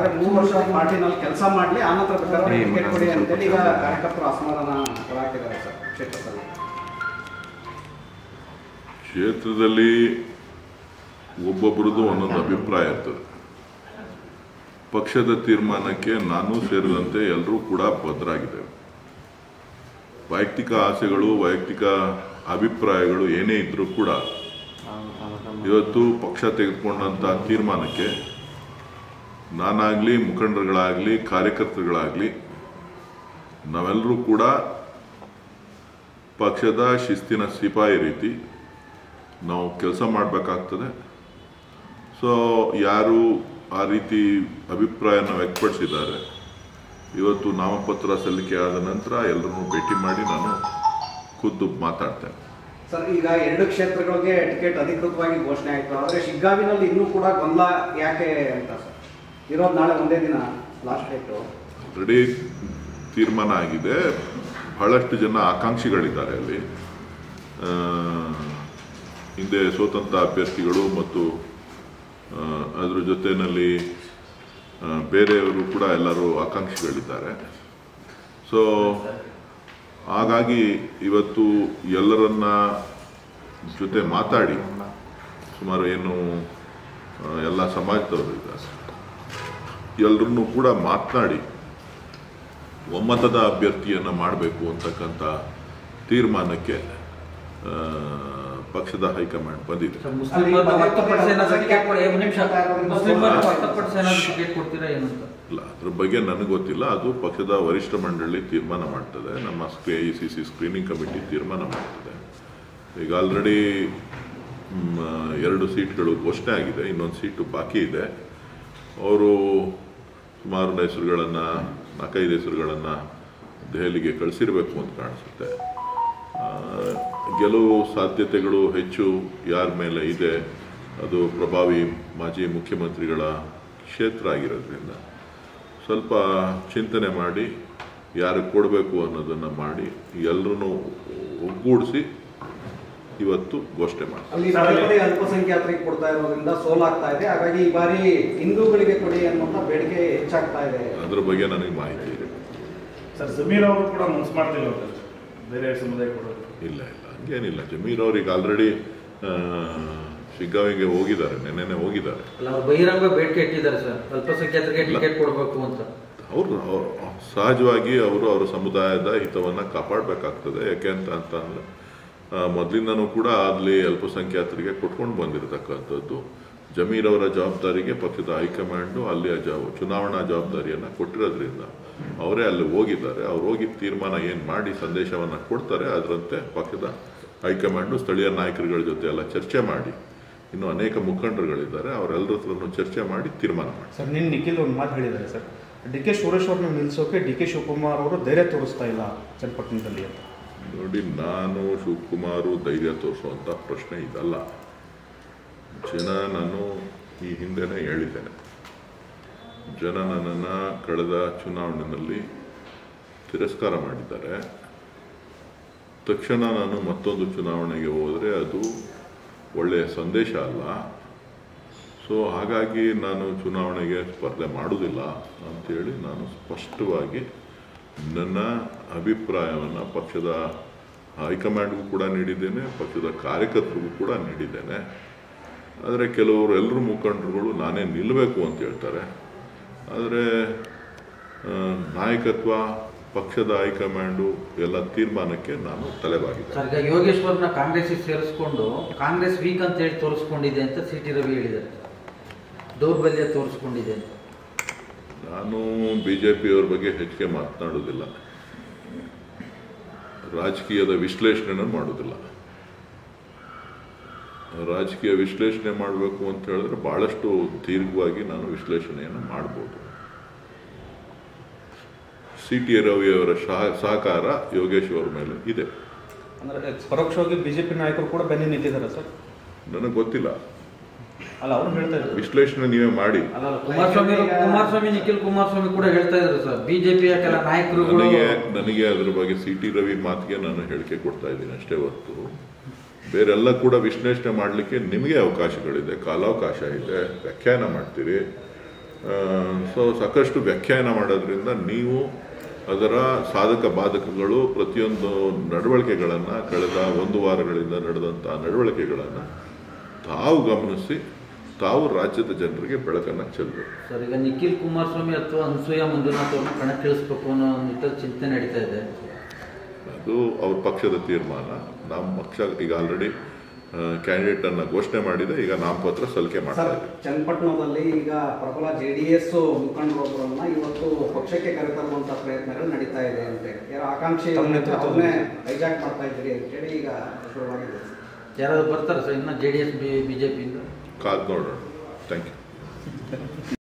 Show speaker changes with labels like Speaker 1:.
Speaker 1: ಆದ್ರೆ ಮೂರು ವರ್ಷದ ಪಾರ್ಟಿನಲ್ಲಿ ಕೆಲಸ ಮಾಡ್ಲಿ ಆನಂತರ ಬೇಕಾದ್ರೆ ಟಿಕೆಟ್ ಕೊಡಿ ಅಂತೇಳಿ ಈಗ ಕಾರ್ಯಕರ್ತರು ಅಸಮಾಧಾನ ಹೊರಹಾಕಿದ್ದಾರೆ ಸರ್ ಕ್ಷೇತ್ರದಲ್ಲಿ
Speaker 2: ಕ್ಷೇತ್ರದಲ್ಲಿ ಒಬ್ಬೊಬ್ಬರದ್ದು ಒಂದೊಂದು ಅಭಿಪ್ರಾಯ ಇರ್ತದೆ ಪಕ್ಷದ ತೀರ್ಮಾನಕ್ಕೆ ನಾನು ಸೇರಿದಂತೆ ಎಲ್ಲರೂ ಕೂಡ ಬದ್ಧರಾಗಿದ್ದೇವೆ ವೈಯಕ್ತಿಕ ಆಸೆಗಳು ವೈಯಕ್ತಿಕ ಅಭಿಪ್ರಾಯಗಳು ಏನೇ ಇದ್ರೂ ಕೂಡ ಇವತ್ತು ಪಕ್ಷ ತೆಗೆದುಕೊಂಡಂಥ ತೀರ್ಮಾನಕ್ಕೆ ನಾನಾಗಲಿ ಮುಖಂಡರುಗಳಾಗಲಿ ಕಾರ್ಯಕರ್ತರುಗಳಾಗಲಿ ನಾವೆಲ್ಲರೂ ಕೂಡ ಪಕ್ಷದ ಶಿಸ್ತಿನ ಸಿಪಾಯಿ ರೀತಿ ನಾವು ಕೆಲಸ ಮಾಡಬೇಕಾಗ್ತದೆ ಸೊ ಯಾರು ಆ ರೀತಿ ಅಭಿಪ್ರಾಯನ ವ್ಯಕ್ತಪಡಿಸಿದ್ದಾರೆ ಇವತ್ತು ನಾಮಪತ್ರ ಸಲ್ಲಿಕೆ ಆದ ನಂತರ ಎಲ್ಲರನ್ನೂ ಭೇಟಿ ಮಾಡಿ ನಾನು ಖುದ್ದು ಮಾತಾಡ್ತೇನೆ
Speaker 1: ಸರ್ ಈಗ ಎರಡು ಕ್ಷೇತ್ರಗಳಿಗೆ ಟಿಕೆಟ್ ಅಧಿಕೃತವಾಗಿ ಘೋಷಣೆ ಆಯಿತು ಆದರೆ ಶಿಗ್ಗಾವಿನಲ್ಲಿ ಇನ್ನೂ ಕೂಡ ಗೊಂದಲ ಯಾಕೆ ಅಂತ ಸರ್ ಇರೋದು ನಾಳೆ ಒಂದೇ ದಿನ ಲಾಸ್ಟ್ ಡೇಟು
Speaker 2: ಆಲ್ರೆಡಿ ತೀರ್ಮಾನ ಆಗಿದೆ ಬಹಳಷ್ಟು ಜನ ಆಕಾಂಕ್ಷಿಗಳಿದ್ದಾರೆ ಅಲ್ಲಿ ಆ, ಹಿಂದೆ ಸ್ವತಂತ್ರ ಅಭ್ಯರ್ಥಿಗಳು ಮತ್ತು ಆ, ಅದ್ರ ಜೊತೆಯಲ್ಲಿ ಆ, ಬೇರೆಯವರು ಕೂಡ ಎಲ್ಲರೂ ಆಕಾಂಕ್ಷಿಗಳಿದ್ದಾರೆ ಸೊ ಹಾಗಾಗಿ ಇವತ್ತು ಎಲ್ಲರನ್ನ ಜೊತೆ ಮಾತಾಡಿ ಸುಮಾರು ಏನು ಆ, ಎಲ್ಲ ಸಮಾಜದವರು ಇದ್ದಾರೆ ಎಲ್ಲರನ್ನೂ ಕೂಡ ಮಾತನಾಡಿ ಒಮ್ಮತದ ಅಭ್ಯರ್ಥಿಯನ್ನು ಮಾಡಬೇಕು ಅಂತಕ್ಕಂಥ ತೀರ್ಮಾನಕ್ಕೆ ಆ, ಪಕ್ಷದ ಹೈಕಮಾಂಡ್ ಬಂದಿದೆ
Speaker 3: ಸರ್, ಮುಸ್ಲಿಮರು ಹೊರತುಪಡಿಸಿ ಏನಾದ್ರು ಟಿಕೆಟ್ ಕೊಡಿ ಒಂದು ನಿಮಿಷ ಮುಸ್ಲಿಮರು ಹೊರತುಪಡಿಸಿ ಏನಾದ್ರು ಟಿಕೆಟ್ ಕೊಡ್ತೀರಾ ಏನಂತ
Speaker 2: ಇಲ್ಲ ಅದ್ರ ಬಗ್ಗೆ ನನಗೆ ಗೊತ್ತಿಲ್ಲ ಅದು ಪಕ್ಷದ ವರಿಷ್ಠ ಮಂಡಳಿ ತೀರ್ಮಾನ ಮಾಡ್ತದೆ ನಮ್ಮ A I C C screening committee ತೀರ್ಮಾನ ಮಾಡ್ತದೆ ಈಗ ಆಲ್ರೆಡಿ ಎರಡು ಸೀಟ್ಗಳು ಘೋಷಣೆ ಆಗಿದೆ ಇನ್ನೊಂದು ಸೀಟು ಬಾಕಿ ಇದೆ ಅವರು ಸುಮಾರು ಹೆಸರುಗಳನ್ನು ನಾಲ್ಕೈದು ಹೆಸರುಗಳನ್ನು ದೆಹಲಿಗೆ ಕಳಿಸಿರಬೇಕು ಅಂತ ಕಾಣಿಸುತ್ತೆ ಆ, ಗೆಲುವು ಸಾಧ್ಯತೆಗಳು ಹೆಚ್ಚು ಯಾರ ಮೇಲೆ ಇದೆ ಅದು ಪ್ರಭಾವಿ ಮಾಜಿ ಮುಖ್ಯಮಂತ್ರಿಗಳ ಕ್ಷೇತ್ರ ಆಗಿರೋದ್ರಿಂದ ಸ್ವಲ್ಪ ಚಿಂತನೆ ಮಾಡಿ ಯಾರಿಗೆ ಕೊಡಬೇಕು ಅನ್ನೋದನ್ನು ಮಾಡಿ ಎಲ್ಲರೂ ಒಗ್ಗೂಡಿಸಿ ಇವತ್ತು ಘೋಷಣೆ ಮಾಡಿ
Speaker 1: ಅಲ್ಲಿ ಪದೇ ಪದೇ ಅಲ್ಪಸಂಖ್ಯಾತರಿಗೆ ಕೊಡ್ತಾ ಇರೋದ್ರಿಂದ ಸೋಲಾಗ್ತಾ ಇದೆ ಹಾಗಾಗಿ ಈ ಬಾರಿ ಹಿಂದೂಗಳಿಗೆ ಕೊಡಿ ಅನ್ನುವಂಥ ಬೇಡಿಕೆ ಹೆಚ್ಚಾಗ್ತಾ ಇದೆ
Speaker 2: ಅದ್ರ ಬಗ್ಗೆ ನನಗೆ ಮಾಹಿತಿ ಇದೆ
Speaker 4: ಸರ್ ಸಮೀರ್ ಅವರು ಕೂಡ ಮನಸ್ಸು ಮಾಡ್ತಿಲ್ಲ ಅಂತ ಬೇರೆ ಸಮುದಾಯ ಕೊಡೋದು
Speaker 2: ಇಲ್ಲ ಇಲ್ಲ ಹಂಗೇನಿಲ್ಲ ಜಮೀರ್ ಅವ್ರಿಗೆ ಆಲ್ರೆಡಿ ಶಿಗ್ಗಾವಿಗೆ ಹೋಗಿದ್ದಾರೆ ನೆನ್ನೆನೆ ಹೋಗಿದ್ದಾರೆ
Speaker 3: ಅಲ್ಲ ಅವ್ರು ಬಹಿರಂಗ ಬೇಡಿಕೆ ಇಟ್ಟಿದ್ದಾರೆ ಸರ್ ಅಲ್ಪಸಂಖ್ಯಾತರಿಗೆ ಟಿಕೆಟ್ ಕೊಡಬೇಕು ಅಂತ
Speaker 2: ಅವರು ಅವ್ರು ಸಹಜವಾಗಿ ಅವರು ಅವರ ಸಮುದಾಯದ ಹಿತವನ್ನು ಕಾಪಾಡಬೇಕಾಗ್ತದೆ ಯಾಕೆ ಅಂತ ಅಂತಂದ್ರೆ ಆ, ಮೊದಲಿಂದನೂ ಕೂಡ ಅಲ್ಲಿ ಅಲ್ಪಸಂಖ್ಯಾತರಿಗೆ ಕೊಟ್ಕೊಂಡು ಬಂದಿರತಕ್ಕಂಥದ್ದು ಜಮೀರ್ ಅವರ ಜವಾಬ್ದಾರಿಗೆ ಪಕ್ಷದ ಹೈಕಮಾಂಡು ಅಲ್ಲಿಯ ಜವ ಚುನಾವಣಾ ಜವಾಬ್ದಾರಿಯನ್ನು ಕೊಟ್ಟಿರೋದ್ರಿಂದ ಅವರೇ ಅಲ್ಲಿ ಹೋಗಿದ್ದಾರೆ ಅವ್ರು ಹೋಗಿ ತೀರ್ಮಾನ ಏನು ಮಾಡಿ ಸಂದೇಶವನ್ನು ಕೊಡ್ತಾರೆ ಅದರಂತೆ ಪಕ್ಷದ ಹೈಕಮಾಂಡು ಸ್ಥಳೀಯ ನಾಯಕರುಗಳ ಜೊತೆ ಎಲ್ಲ ಚರ್ಚೆ ಮಾಡಿ ಇನ್ನು ಅನೇಕ ಮುಖಂಡರುಗಳಿದ್ದಾರೆ ಅವರೆಲ್ಲರ ಹತ್ರನೂ ಚರ್ಚೆ ಮಾಡಿ ತೀರ್ಮಾನ ಮಾಡಿ
Speaker 5: ಸರ್ ನಿನ್ನ ನಿಖಿಲ್ ಒಂದು ಮಾತು ಹೇಳಿದ್ದಾರೆ ಸರ್ ಡಿ ಕೆ ಸುರೇಶ್ ಅವ್ರನ್ನ ನಿಲ್ಲಿಸೋಕೆ ಡಿ ಕೆ ಶಿವಕುಮಾರ್ ಅವರು ಧೈರ್ಯ ತೋರಿಸ್ತಾ ಇಲ್ಲ ಚನ್ನಪಟ್ಟಣದಲ್ಲಿ ಅಂತ
Speaker 2: ನೋಡಿ ನಾನು ಶಿವಕುಮಾರು ಧೈರ್ಯ ತೋರಿಸುವಂಥ ಪ್ರಶ್ನೆ ಇದಲ್ಲ ಜನ ನಾನು ಈ ಹಿಂದೆನೇ ಹೇಳಿದ್ದೇನೆ ಜನ ನನ್ನನ್ನು ಕಳೆದ ಚುನಾವಣೆಯಲ್ಲಿ ತಿರಸ್ಕಾರ ಮಾಡಿದ್ದಾರೆ ತಕ್ಷಣ ನಾನು ಮತ್ತೊಂದು ಚುನಾವಣೆಗೆ ಹೋದರೆ ಅದು ಒಳ್ಳೆಯ ಸಂದೇಶ ಅಲ್ಲ ಸೊ ಹಾಗಾಗಿ ನಾನು ಚುನಾವಣೆಗೆ ಸ್ಪರ್ಧೆ ಮಾಡುವುದಿಲ್ಲ ಅಂತೇಳಿ ನಾನು ಸ್ಪಷ್ಟವಾಗಿ ನನ್ನ ಅಭಿಪ್ರಾಯವನ್ನು ಪಕ್ಷದ ಹೈಕಮಾಂಡ್ಗೂ ಕೂಡ ನೀಡಿದ್ದೇನೆ ಪಕ್ಷದ ಕಾರ್ಯಕರ್ತರಿಗೂ ಕೂಡ ನೀಡಿದ್ದೇನೆ ಆದರೆ ಕೆಲವರು ಎಲ್ಲರೂ ಮುಖಂಡರುಗಳು ನಾನೇ ನಿಲ್ಲಬೇಕು ಅಂತ ಹೇಳ್ತಾರೆ ಆದರೆ ಆ, ನಾಯಕತ್ವ ಪಕ್ಷದ ಹೈಕಮಾಂಡು ಎಲ್ಲ ತೀರ್ಮಾನಕ್ಕೆ ನಾನು ತಲೆಬಾಗಿದ್ದೆ
Speaker 3: ಸರ್ ಈಗ ಯೋಗೇಶ್ವರ್ನ ಕಾಂಗ್ರೆಸ್ಗೆ ಸೇರಿಸ್ಕೊಂಡು ಕಾಂಗ್ರೆಸ್ ವೀಕ್ ಅಂತ ಹೇಳಿ ತೋರಿಸ್ಕೊಂಡಿದೆ ಅಂತ ಸಿ ಟಿ ರವಿ ಹೇಳಿದ್ದಾರೆ ದೌರ್ಬಲ್ಯ ತೋರಿಸ್ಕೊಂಡಿದೆ ಅಂತ
Speaker 2: ನಾನು ಬಿ ಜೆ ಪಿಯವ್ರ ಬಗ್ಗೆ ಹೆಚ್ಚಿಗೆ ಮಾತನಾಡೋದಿಲ್ಲ ರಾಜಕೀಯದ ವಿಶ್ಲೇಷಣೆನ ಮಾಡೋದಿಲ್ಲ ರಾಜಕೀಯ ವಿಶ್ಲೇಷಣೆ ಮಾಡಬೇಕು ಅಂತ ಹೇಳಿದ್ರೆ ಭಾಳಷ್ಟು ದೀರ್ಘವಾಗಿ ನಾನು ವಿಶ್ಲೇಷಣೆಯನ್ನು ಮಾಡ್ಬೋದು ಸಿ ಟಿ ರವಿಯವರ ಸಹ- ಸಹಕಾರ ಯೋಗೇಶ್ ಅವರ ಮೇಲೆ ಇದೆ
Speaker 5: ಅಂದ್ರೆ ಪರೋಕ್ಷವಾಗಿ ಬಿಜೆಪಿ ನಾಯಕರು ಕೂಡ ಬೆನ್ನಿ ನಿಂತಿದ್ದಾರೆ ಸರ್
Speaker 2: ನನಗೆ ಗೊತ್ತಿಲ್ಲ
Speaker 5: ಅಲ್ಲ ಅವ್ರು ಹೇಳ್ತಾ ಇದ್ದಾರೆ
Speaker 2: ವಿಶ್ಲೇಷಣೆ ನೀವೇ ಮಾಡಿ
Speaker 3: ಅಲ್ಲ ಕುಮಾರಸ್ವಾಮಿ ಕುಮಾರಸ್ವಾಮಿ ನಿಖಿಲ್ ಕುಮಾರಸ್ವಾಮಿ ಕೂಡ ಹೇಳ್ತಾ ಇದ್ದಾರೆ ಸರ್ ಬಿಜೆಪಿಯ ಕೆಲ ನಾಯಕರುಗಳು
Speaker 2: ನನಗೆ ನನಗೆ ಅದ್ರ ಬಗ್ಗೆ ಸಿ ಟಿ ರವಿ ಮಾತಿಗೆ ನಾನು ಹೇಳಿಕೆ ಕೊಡ್ತಾ ಇದ್ದೀನಿ ಅಷ್ಟೇ ಹೊರತು ಬೇರೆಲ್ಲ ಕೂಡ ವಿಶ್ಲೇಷಣೆ ಮಾಡಲಿಕ್ಕೆ ನಿಮಗೆ ಅವಕಾಶಗಳಿದೆ ಕಾಲಾವಕಾಶ ಇದೆ ವ್ಯಾಖ್ಯಾನ ಮಾಡ್ತೀರಿ ಸೊ ಸಾಕಷ್ಟು ವ್ಯಾಖ್ಯಾನ ಮಾಡೋದ್ರಿಂದ ನೀವು ಅದರ ಸಾಧಕ ಬಾಧಕಗಳು ಪ್ರತಿಯೊಂದು ನಡವಳಿಕೆಗಳನ್ನು ಕಳೆದ ಒಂದು ವಾರಗಳಿಂದ ನಡೆದಂಥ ನಡವಳಿಕೆಗಳನ್ನು ತಾವು ಗಮನಿಸಿ ತಾವು ರಾಜ್ಯದ ಜನರಿಗೆ ಬೆಳಕನ್ನು ಚೆಲ್ಲಬೇಕು
Speaker 3: ಸರ್ ಈಗ ನಿಖಿಲ್ ಕುಮಾರಸ್ವಾಮಿ ಅಥವಾ ಅನ್ಸೂಯ ಮಂಜುನಾಥ್ ಅವ್ರನ್ನ ಕಣಕ್ಕಿಳಿಸ್ಬೇಕು ಅನ್ನೋ ನಿಟ್ಟಲ್ಲಿ ಚಿಂತನೆ ನಡೀತಾ ಇದೆ
Speaker 2: ಅದು ಅವ್ರ ಪಕ್ಷದ ತೀರ್ಮಾನ ನಮ್ಮ ಪಕ್ಷ ಈಗ ಆಲ್ರೆಡಿ ಕ್ಯಾಂಡಿಡೇಟನ್ನು ಘೋಷಣೆ ಮಾಡಿದೆ ಈಗ ನಾಮಪತ್ರ ಸಲ್ಲಿಕೆ ಮಾಡ್ತಾ
Speaker 1: ಸರ್
Speaker 2: ಇದೆ
Speaker 1: ಚನ್ನಪಟ್ಟಣದಲ್ಲಿ ಈಗ ಪ್ರಬಲ ಜೆ ಡಿ ಎಸ್ ಮುಖಂಡರೊಬ್ಬರನ್ನ ಇವತ್ತು ಪಕ್ಷಕ್ಕೆ ಕರೆತರುವಂತ ಪ್ರಯತ್ನಗಳು ನಡೀತಾ ಇದೆ ಅಂತ ಹೇಳಿ ಯಾರೋ ಆಕಾಂಕ್ಷಿ
Speaker 5: ತಮ್ಮ ನೇತೃತ್ವದಲ್ಲಿ.
Speaker 1: ಅವ್ರನ್ನೇ ಹೈಜಾಕ್ ಮಾಡ್ತಾ ಇದ್ದೀರಿ ಅಂತೇಳಿ ಈಗ ಶುರುವಾಗಿದೆ
Speaker 3: ಯಾರಾದ್ರು ಬರ್ತಾರೆ ಸರ್ ಇನ್ನು J D S B B J ಪಿಯಿಂದ
Speaker 2: ಕಾದ್ ನೋಡೋಣ ಥ್ಯಾಂಕ್ ಯು